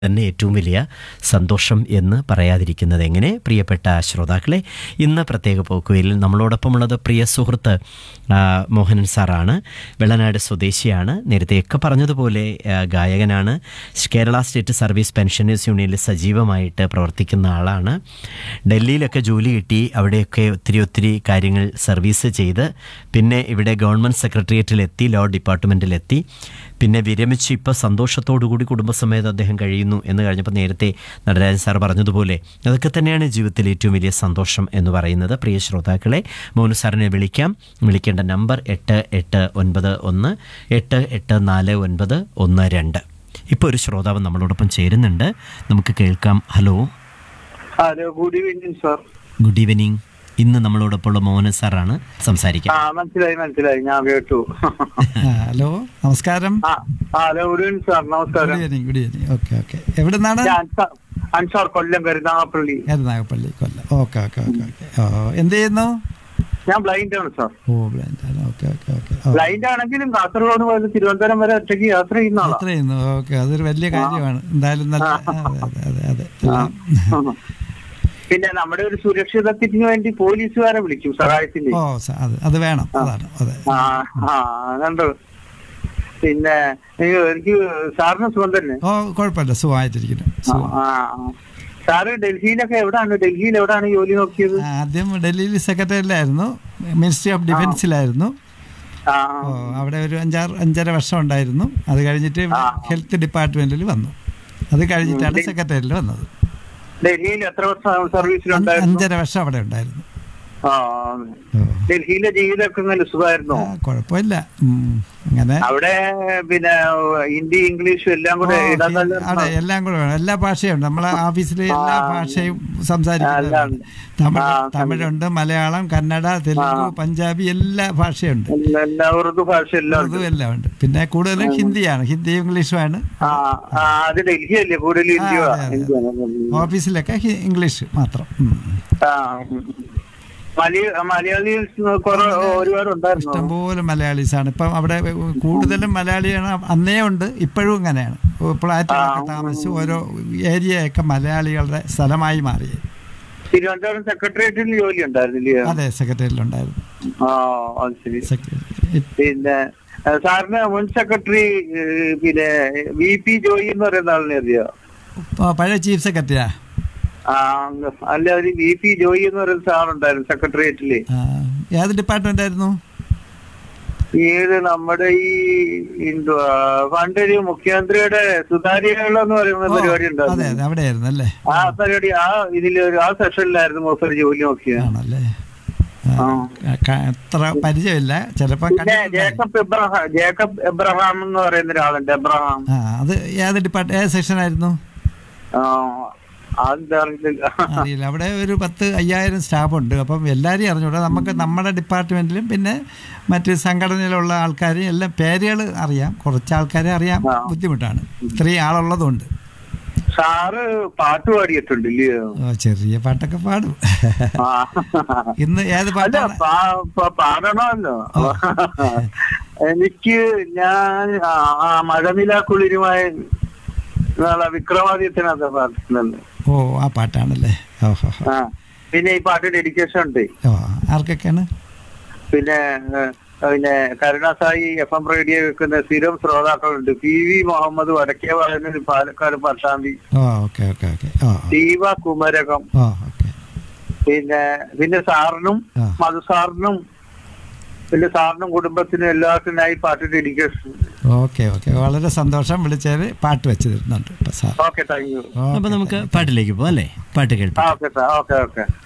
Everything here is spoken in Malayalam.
തന്നെ ഏറ്റവും വലിയ സന്തോഷം എന്ന് പറയാതിരിക്കുന്നത് എങ്ങനെ പ്രിയപ്പെട്ട ശ്രോതാക്കളെ ഇന്ന് പ്രത്യേക പോക്കുവയിൽ നമ്മളോടൊപ്പമുള്ളത് പ്രിയ സുഹൃത്ത് ആ, മോഹനൻ സാറാണ് വെള്ളനാട് സ്വദേശിയാണ് നേരത്തെയൊക്കെ പറഞ്ഞതുപോലെ ആ, ഗായകനാണ് കേരള സ്റ്റേറ്റ് സർവീസ് പെൻഷനേഴ്സ് യൂണിയനിൽ സജീവമായിട്ട് പ്രവർത്തിക്കുന്ന ആളാണ് ഡൽഹിയിലൊക്കെ ജോലി കിട്ടി അവിടെയൊക്കെ ഒത്തിരി ഒത്തിരി കാര്യങ്ങൾ സർവീസ് ചെയ്ത് പിന്നെ ഇവിടെ ഗവൺമെൻറ് സെക്രട്ടേറിയറ്റിലെത്തി ലോ ഡിപ്പാർട്ട്മെൻറ്റിലെത്തി പിന്നെ വിരമിച്ച് ഇപ്പോൾ സന്തോഷത്തോടുകൂടി കുടുംബസമേതം അദ്ദേഹം കഴിയുന്നു എന്ന് കഴിഞ്ഞപ്പോൾ നേരത്തെ നടരാജൻ സാർ പറഞ്ഞതുപോലെ അതൊക്കെ തന്നെയാണ് ജീവിതത്തിൽ ഏറ്റവും വലിയ സന്തോഷം എന്ന് പറയുന്നത് പ്രിയ ശ്രോതാക്കളെ മോനു സാറിനെ വിളിക്കാം വിളിക്കേണ്ട നമ്പർ എട്ട് എട്ട് ഒൻപത് ഒന്ന് എട്ട് എട്ട് നാല് ഒൻപത് ഒന്ന് രണ്ട് ഇപ്പോൾ ഒരു ശ്രോതാവ് നമ്മളോടൊപ്പം ചേരുന്നുണ്ട് നമുക്ക് കേൾക്കാം hello hello good evening sir good evening ഇന്ന് നമ്മളോടൊപ്പമുള്ള മോഹനൻ സാറാണ് സംസാരിക്കാം ആ മനസ്സിലായി മനസ്സിലായി ഞാൻ കേട്ടു ആ, ഹലോ നമസ്കാരം ആ ആ, ഹലോ ഗുഡ് ഈവനിങ് സാർ നമസ്കാരം good evening good evening okay okay എവിടെ നിന്നാണ് ഞാൻ Ansar- Ansar Kollam Karunagappally Karunagappally Kollam okay okay okay okay ഓ എന്ത് ചെയ്യുന്നു ഞാൻ ബ്ലൈൻഡ് ആണ് സാർ ഓ ബ്ലൈൻഡ് ആണ് ഓക്കെ ഓക്കെ ഓക്കെ ഓ ബ്ലൈൻഡ് ആണെങ്കിലും കാസർഗോഡ് മുതൽ തിരുവനന്തപുരം വരെ ഒറ്റയ്ക്ക് യാത്ര ചെയ്യുന്ന ആളാ യാത്ര ചെയ്യുന്നു ഓക്കെ അതൊരു വലിയ കാര്യമാണ് എന്തായാലും നല്ല ആ, അതെ അതെ അതെ എല്ലാം പിന്നെ നമ്മുടെ ഒരു സുരക്ഷിതത്വത്തിന് വേണ്ടി പോലീസുകാരെ വിളിക്കും സഹായത്തിന് ഓ സ- അത് അത് വേണം അതാണ് അതെ ആ ആ കണ്ടു പിന്നെ അയ്യോ, എനിക്ക് സാറിന് സുഖം തന്നെ ഓ കുഴപ്പമില്ല സുഖമായിട്ടിരിക്കുന്നു ആ, സുഖം. ആ, ആ. സാറ് ഡൽഹിയിലൊക്കെ എവിടാണ് ഡൽഹിയിൽ എവിടാണ് ജോലി നോക്കിയത് ആദ്യം ഡൽഹിയിൽ സെക്രട്ടറിയിലായിരുന്നു മിനിസ്ട്രി ഓഫ് ഡിഫൻസിലായിരുന്നു ആ ഓ അവിടെ ഒരു അഞ്ചാറ് അഞ്ചര വർഷം ഉണ്ടായിരുന്നു അത് കഴിഞ്ഞിട്ട് ഹെൽത്ത് ഡിപ്പാർട്ട്മെന്റിൽ വന്നു അത് കഴിഞ്ഞിട്ടാണ് സെക്രട്ടറിയിൽ വന്നത് ഡൽഹിയിൽ എത്ര വർഷം സർവീസിലുണ്ടായിരുന്നു അഞ്ചര വർഷം അവിടെ ഉണ്ടായിരുന്നു ആ ഓ. ഡൽഹിയിലെ ജീവിതമൊക്കെ ഇങ്ങനെ സുഖമായിരുന്നു ആ, കുഴപ്പമില്ല ഉം. അങ്ങനെ അവിടെ പിന്നെ ഹിന്ദി ഇംഗ്ലീഷും എല്ലാം ഓ, കൂടെ ഇടകലർന്ന അവിടെ എല്ലാം കൂടെ വേണം എല്ലാ ഭാഷയും ഉണ്ട് നമ്മളെ ഓഫീസിലെ എല്ലാ ഭാഷയും എല്ലാം സംസാരിക്കുന്നുണ്ട് ഉണ്ട്. തമിഴ് ആ, തമിഴുണ്ട് മലയാളം കന്നഡ തെലുങ്ക് പഞ്ചാബി എല്ലാ ഭാഷയുണ്ട് എല്ലാ- എല്ലാ ഉറുദു ഭാഷ എല്ലാം ഉണ്ട് ഉറുദു എല്ലാം ഉണ്ട് പിന്നെ കൂടുതലും ഹിന്ദിയാണ് ഹിന്ദി ഇംഗ്ലീഷുമാണ് ആ ആ, അത് ഡൽഹി അല്ലേ കൂടുതൽ ഇന്ത്യ അതെ, അതെ. ഓഫീസിലൊക്കെ ഹി- ഇംഗ്ലീഷ് മാത്രം ഉം. മലയാളീസ് കുറെ ഒരുപാട് ഉണ്ടായിരുന്നു ഇഷ്ടംപോലെ മലയാളീസ് ആണ് ഇപ്പം അവിടെ കൂടുതലും മലയാളിയാണ് അന്നേ ഉണ്ട് ഇപ്പോഴും ഇങ്ങനെയാണ് ഫ്ലാറ്റിലൊക്കെ താമസിച്ച് ഓരോ ഏരിയയൊക്കെ മലയാളികളുടെ സ്ഥലമായി മാറി തിരുവനന്തപുരം സെക്രട്ടേറിയറ്റിൽ ജോലി ഉണ്ടായിരുന്നില്ലേ അതെ സെക്രട്ടറിയിലുണ്ടായിരുന്നു ആ അത് ശരി സെക്രട്ടറി പിന്നെ ഏഹ്, സാറിന് മുൻ സെക്രട്ടറി ഏഹ്, പിന്നെ വി പി ജോയി എന്ന് പറയുന്ന ആളിനെ അറിയോ പഴയ ചീഫ് സെക്രട്ടറിയാ ആ അല്ല ഒരു വി പി ജോയി എന്ന് പറയുന്ന സാറുണ്ടായിരുന്നു സെക്രട്ടേറിയറ്റില് ആ, ഏത് ഡിപ്പാർട്ട്മെന്റ് ആയിരുന്നു ഏത് നമ്മുടെ ഈ എന്തുവാ പണ്ടൊരു മുഖ്യമന്ത്രിയുടെ സുതാര്യകൾ എന്ന് പറയുന്ന ഓ, പരിപാടി അതെ ഉണ്ടായിരുന്നു അതെ അവിടെയായിരുന്നു അല്ലേ ആ പരിപാടി ആ ഇതിലൊരു ആ സെഷനിലായിരുന്നു മൂപ്പർ ജോലി നോക്കിയത് ആണല്ലേ ആ, ആ. ക- അത്ര പരിചയമില്ല ചിലപ്പോ പിന്നെ കണ്ടിട്ടുണ്ടാവും. ജേക്കബ് എബ്രഹാം ജേക്കബ് എബ്രഹാം എന്ന് പറയുന്ന ഒരാളുണ്ട് എബ്രഹാം ആ അത് ഏത് ഡിപ്പാർട്ട് ഏത് സെക്ഷൻ ആയിരുന്നു ആ അതെന്താ അറിയില്ല അറിയില്ല അവിടെ ഒരു പത്ത് അയ്യായിരം സ്റ്റാഫ് ഉണ്ട് അപ്പം എല്ലാവരെയും അറിഞ്ഞൂടാ നമുക്ക് നമ്മുടെ ഡിപ്പാർട്ട്മെന്റിലും പിന്നെ മറ്റ് സംഘടനയിലുള്ള ആൾക്കാരെയും എല്ലാം പേരുകൾ അറിയാം കുറച്ച് ആൾക്കാരെ അറിയാൻ ആ. ബുദ്ധിമുട്ടാണ് ഇത്രയും ആളുള്ളതുകൊണ്ട് സാറ് പാട്ട് പാടിയിട്ടുണ്ട് ഇല്ലയോ ഓ, ചെറിയ പാട്ടൊക്കെ പാടും ആ. ഇന്ന് ഏത് അല്ല പാട്ടാണ് പാ- പാ- പാടണമല്ലോ എനിക്ക് ഞാൻ ആ ആ മഴനില കുളിരുമായി നാളെ വിക്രമാദിത്യനകത്ത് പാടുന്നുണ്ട് ഓ ആ പാട്ടാണല്ലേ ഓഹോ ആ പിന്നെ ഈ പാട്ട് ഡെഡിക്കേഷൻ ഉണ്ട് ഓ ആർക്കൊക്കെയാണ് പിന്നെ ഏഹ്, പിന്നെ കരുണാസായി എഫ് എം റേഡിയോ വെക്കുന്ന സ്ഥിരം ശ്രോതാക്കളുണ്ട് പി വി മുഹമ്മദ് വടക്കേ പറയുന്ന പാലക്കാട് പട്ടാമ്പി ഓ ഓക്കെ ഓക്കെ ഓക്കെ ഓ ദീപ കുമരകം ഓ ഓക്കെ പിന്നെ പിന്നെ സാറിനും ആ. മധു സാറിനും പിന്നെ സാറിനും കുടുംബത്തിനും എല്ലാത്തിനായി പാട്ട് ഡെഡിക്കേഷൻ ഓക്കെ ഓക്കെ വളരെ സന്തോഷം വിളിച്ചതിൽ പാട്ട് വെച്ച് തരുന്നുണ്ട് കേട്ടോ സാർ ഓക്കെ താങ്ക് യു അപ്പൊ നമുക്ക് പാട്ടിലേക്ക് പോകാം അല്ലേ പാട്ട് കേൾപ്പാം ഓക്കെ സാർ ഓക്കെ ഓക്കെ